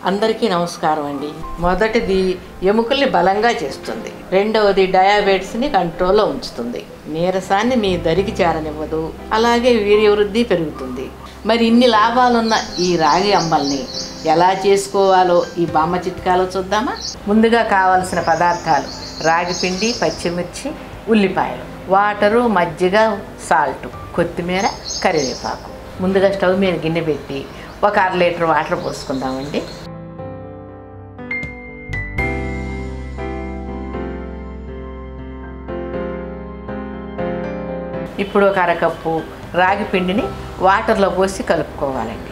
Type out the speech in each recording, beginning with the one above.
అందరికీ నమస్కారం అండి మొదటిది ఎముకల్ని బలంగా చేస్తుంది రెండవది డయాబెటిస్ని కంట్రోల్లో ఉంచుతుంది నీరసాన్ని మీ దరికి చేరనివ్వదు అలాగే వీర్యవృద్ధి పెరుగుతుంది మరి ఇన్ని లాభాలున్న ఈ రాగి అంబల్ని ఎలా చేసుకోవాలో ఈ బామ్మ చిట్కాలో చూద్దామా ముందుగా కావలసిన పదార్థాలు రాగి పిండి పచ్చిమిర్చి ఉల్లిపాయలు వాటరు మజ్జిగ సాల్ట్ కొత్తిమీర కరివేపాకు ముందుగా స్టవ్ మీద గిన్నె పెట్టి ఒక అర లీటర్ వాటర్ పోసుకుందామండి ఇప్పుడు ఒక అరకప్పు రాగి పిండిని వాటర్లో పోసి కలుపుకోవాలండి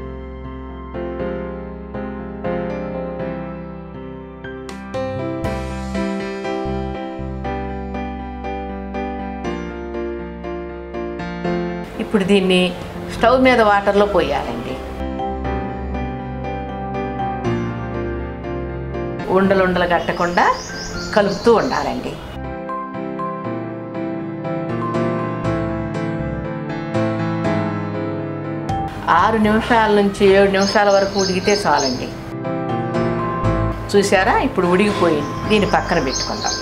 ఇప్పుడు దీన్ని స్టవ్ మీద వాటర్లో పోయాలండి ఉండలు ఉండలు కట్టకుండా కలుపుతూ ఉండాలండి ఆరు నిమిషాల నుంచి ఏడు నిమిషాల వరకు ఉడికితే చాలండి చూసారా ఇప్పుడు ఉడికిపోయింది దీన్ని పక్కన పెట్టుకుందాం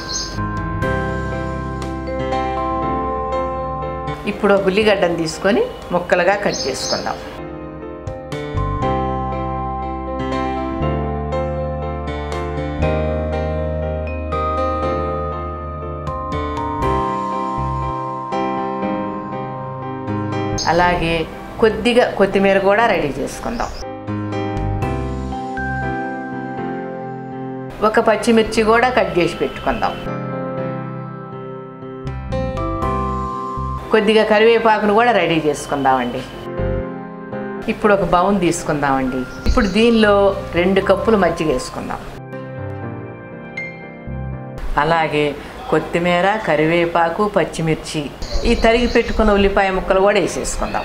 ఇప్పుడు ఒక ఉల్లిగడ్డను తీసుకొని ముక్కలుగా కట్ చేసుకుందాం అలాగే కొద్దిగా కొత్తిమీర కూడా రెడీ చేసుకుందాం ఒక పచ్చిమిర్చి కూడా కట్ చేసి పెట్టుకుందాం కొద్దిగా కరివేపాకును కూడా రెడీ చేసుకుందామండి ఇప్పుడు ఒక బౌన్ తీసుకుందామండి ఇప్పుడు దీనిలో రెండు కప్పులు మజ్జిగ వేసుకుందాం అలాగే కొత్తిమీర కరివేపాకు పచ్చిమిర్చి ఈ తరిగి పెట్టుకున్న ఉల్లిపాయ ముక్కలు కూడా వేసేసుకుందాం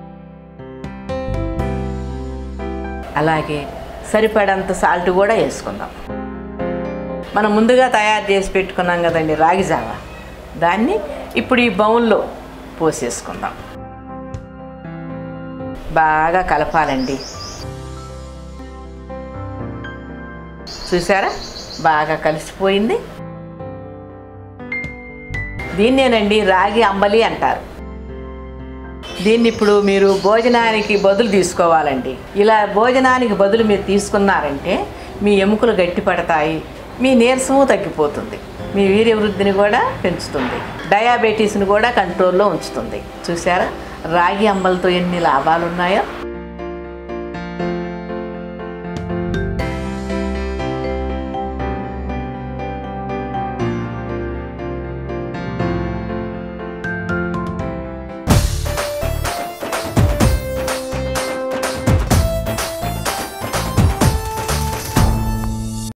అలాగే సరిపడంత సాల్ట్ కూడా వేసుకుందాం మనం ముందుగా తయారు చేసి పెట్టుకున్నాం కదండి రాగి జావ దాన్ని ఇప్పుడు ఈ బౌల్లో పోసేసుకుందాం బాగా కలపాలండి చూసారా బాగా కలిసిపోయింది దీన్నేనండి రాగి అంబలి అంటారు దీన్ని ఇప్పుడు మీరు భోజనానికి బదులు తీసుకోవాలండి ఇలా భోజనానికి బదులు మీరు తీసుకున్నారంటే మీ ఎముకలు గట్టి పడతాయి మీ నీరసము తగ్గిపోతుంది మీ వీర్య వృద్ధిని కూడా పెంచుతుంది డయాబెటీస్ని కూడా కంట్రోల్లో ఉంచుతుంది చూసారా రాగి అంబలతో ఎన్ని లాభాలు ఉన్నాయో